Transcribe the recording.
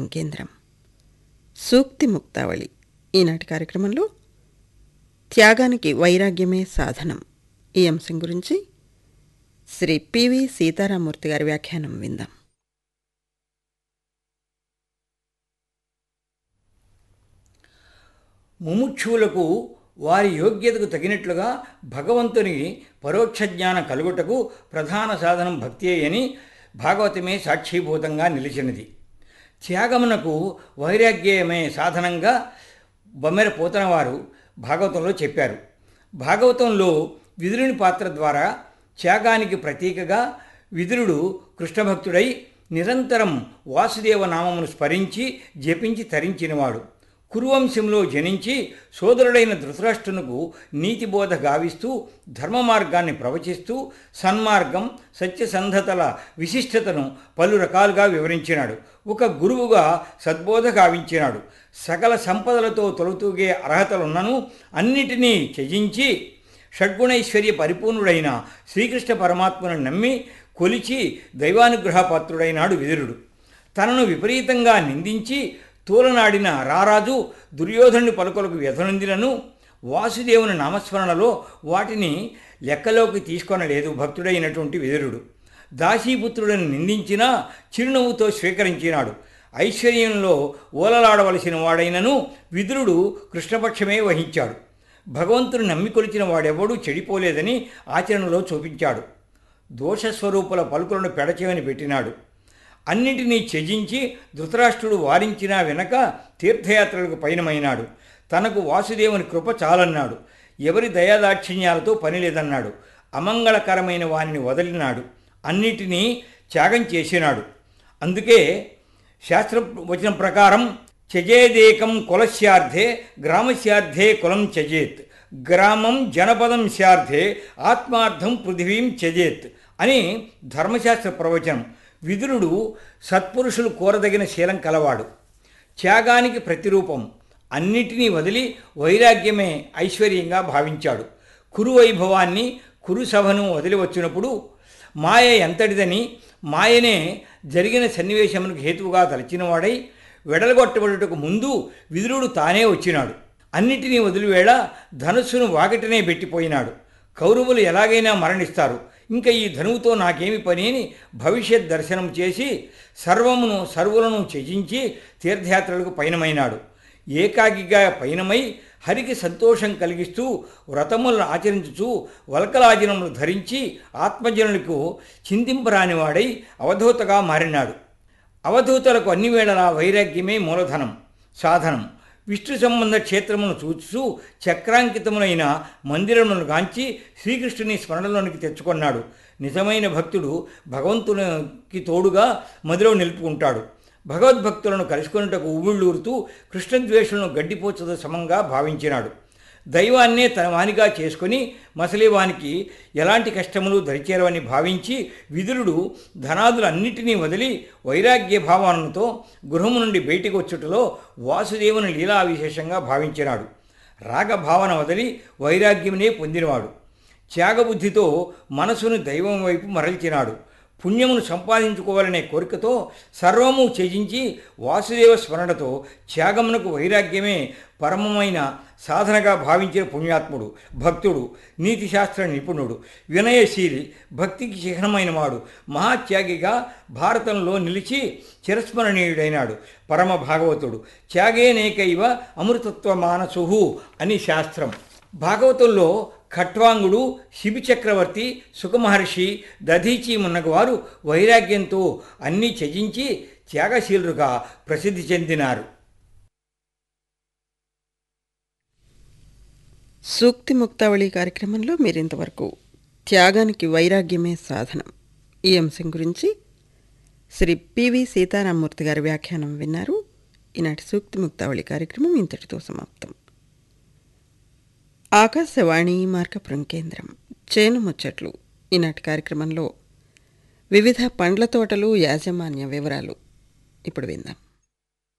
మార్కపురం కేంద్రం సూక్తి ముక్తావళి ఈనాటి కార్యక్రమంలో త్యాగానికి వైరాగ్యమే సాధనం ఈ అంశం గురించి శ్రీ పివి సీతారామూర్తి గారి వ్యాఖ్యానం విందాం ముముక్షువులకు వారి యోగ్యతకు తగినట్లుగా భగవంతుని పరోక్ష జ్ఞానం కలుగుటకు ప్రధాన సాధనం భక్తి అని భాగవతమే సాక్షీభూతంగా నిలిచినది త్యాగమునకు వైరాగ్యమే సాధనంగా బొమ్మెర పోతన వారు భాగవతంలో చెప్పారు భాగవతంలో విదురుని పాత్ర ద్వారా త్యాగానికి ప్రతీకగా విదురుడు కృష్ణభక్తుడై నిరంతరం వాసుదేవ నామమును స్మరించి జపించి తరించినవాడు కురువంశంలో జనించి సోదరుడైన ధృతరాష్ట్రునకు నీతిబోధ గావిస్తూ ధర్మ మార్గాన్ని ప్రవచిస్తూ సన్మార్గం సత్యసంధతల విశిష్టతను పలు రకాలుగా వివరించినాడు ఒక గురువుగా సద్బోధ గావించినాడు సకల సంపదలతో తొలతూగే అర్హతలున్నను అన్నిటినీ త్యజించి షడ్గుణైశ్వర్య పరిపూర్ణుడైన శ్రీకృష్ణ పరమాత్మను నమ్మి కొలిచి దైవానుగ్రహపాత్రుడైనాడు విదురుడు తనను విపరీతంగా నిందించి తూలనాడిన రారాజు దుర్యోధనుడి పలుకలకు వ్యధనొందినను వాసుదేవుని నామస్మరణలో వాటిని లెక్కలోకి తీసుకొనలేదు భక్తుడైనటువంటి విదురుడు దాసీపుత్రులను నిందించినా చిరునవ్వుతో స్వీకరించినాడు ఐశ్వర్యంలో ఓలలాడవలసిన వాడైనను విదురుడు కృష్ణపక్షమే వహించాడు భగవంతుని నమ్మి కొలిచిన వాడెవడూ చెడిపోలేదని ఆచరణలో చూపించాడు దోషస్వరూపుల పలుకులను పెడచేవని పెట్టినాడు అన్నిటినీ త్యజించి ధృతరాష్ట్రుడు వారించినా వెనక తీర్థయాత్రలకు పయనమైనాడు తనకు వాసుదేవుని కృప చాలన్నాడు ఎవరి దయాదాక్షిణ్యాలతో పని లేదన్నాడు అమంగళకరమైన వానిని వదిలినాడు అన్నిటినీ త్యాగం చేసినాడు అందుకే శాస్త్ర వచనం ప్రకారం త్యజేదేకం కులస్యార్థే గ్రామస్యార్థే కులం త్యజేత్ గ్రామం జనపదం శార్థే ఆత్మార్థం పృథివీం త్యజేత్ అని ధర్మశాస్త్ర ప్రవచనం విదురుడు సత్పురుషులు కోరదగిన శీలం కలవాడు త్యాగానికి ప్రతిరూపం అన్నిటినీ వదిలి వైరాగ్యమే ఐశ్వర్యంగా భావించాడు కురు వైభవాన్ని కురు సభను వదిలి వచ్చినప్పుడు మాయ ఎంతటిదని మాయనే జరిగిన సన్నివేశమునకు హేతువుగా తలచినవాడై వెడలగొట్టబడుటకు ముందు విదురుడు తానే వచ్చినాడు అన్నిటినీ వదిలివేళ ధనుస్సును వాకిటనే పెట్టిపోయినాడు కౌరవులు ఎలాగైనా మరణిస్తారు ఇంకా ఈ ధనువుతో నాకేమి పని అని భవిష్యత్ దర్శనం చేసి సర్వమును సర్వులను త్యజించి తీర్థయాత్రలకు పయనమైనాడు ఏకాకిగా పయనమై హరికి సంతోషం కలిగిస్తూ వ్రతములను ఆచరించుచూ వల్కలాజనములు ధరించి ఆత్మజనులకు చింతింపరానివాడై అవధూతగా మారినాడు అవధూతలకు అన్ని వేళలా వైరాగ్యమే మూలధనం సాధనం విష్ణు సంబంధ క్షేత్రమును చూచూ చక్రాంకితములైన మందిరములను గాంచి శ్రీకృష్ణుని స్మరణలోనికి తెచ్చుకున్నాడు నిజమైన భక్తుడు భగవంతునికి తోడుగా మదిలో నిలుపుకుంటాడు భగవద్భక్తులను కలుసుకున్నటకు ఉవ్విళ్ళూరుతూ కృష్ణద్వేషులను గడ్డిపోచద సమంగా భావించినాడు దైవాన్నే తన వానిగా చేసుకుని మసలేవానికి ఎలాంటి కష్టములు దరిచేరవని భావించి విదురుడు ధనాదులన్నిటినీ వదిలి వైరాగ్య భావనతో గృహము నుండి బయటికి వచ్చుటలో వాసుదేవుని లీలా విశేషంగా భావించినాడు రాగభావన వదిలి వైరాగ్యమునే పొందినవాడు త్యాగబుద్ధితో మనసును దైవం వైపు మరల్చినాడు పుణ్యమును సంపాదించుకోవాలనే కోరికతో సర్వము త్యజించి వాసుదేవ స్మరణతో త్యాగమునకు వైరాగ్యమే పరమమైన సాధనగా భావించిన పుణ్యాత్ముడు భక్తుడు నీతిశాస్త్ర నిపుణుడు వినయశీలి భక్తికి చిహ్నమైన వాడు మహాత్యాగిగా భారతంలో నిలిచి చిరస్మరణీయుడైనాడు పరమ భాగవతుడు త్యాగేనేకైవ అమృతత్వ మానసుహు అని శాస్త్రం భాగవతంలో ఖట్వాంగుడు శిబి చక్రవర్తి సుఖమహర్షి దధీచి మున్నగవారు వైరాగ్యంతో అన్నీ త్యజించి త్యాగశీలుగా ప్రసిద్ధి చెందినారు సూక్తి ముక్తావళి కార్యక్రమంలో మీరింతవరకు త్యాగానికి వైరాగ్యమే సాధనం ఈ అంశం గురించి శ్రీ పివి సీతారామూర్తి గారి వ్యాఖ్యానం విన్నారు ఈనాటి సూక్తి ముక్తావళి కార్యక్రమం ఇంతటితో సమాప్తం ఆకాశవాణి మార్కపురం కేంద్రం చేను ముచ్చట్లు ఈనాటి కార్యక్రమంలో వివిధ పండ్ల తోటలు యాజమాన్య వివరాలు ఇప్పుడు విందాం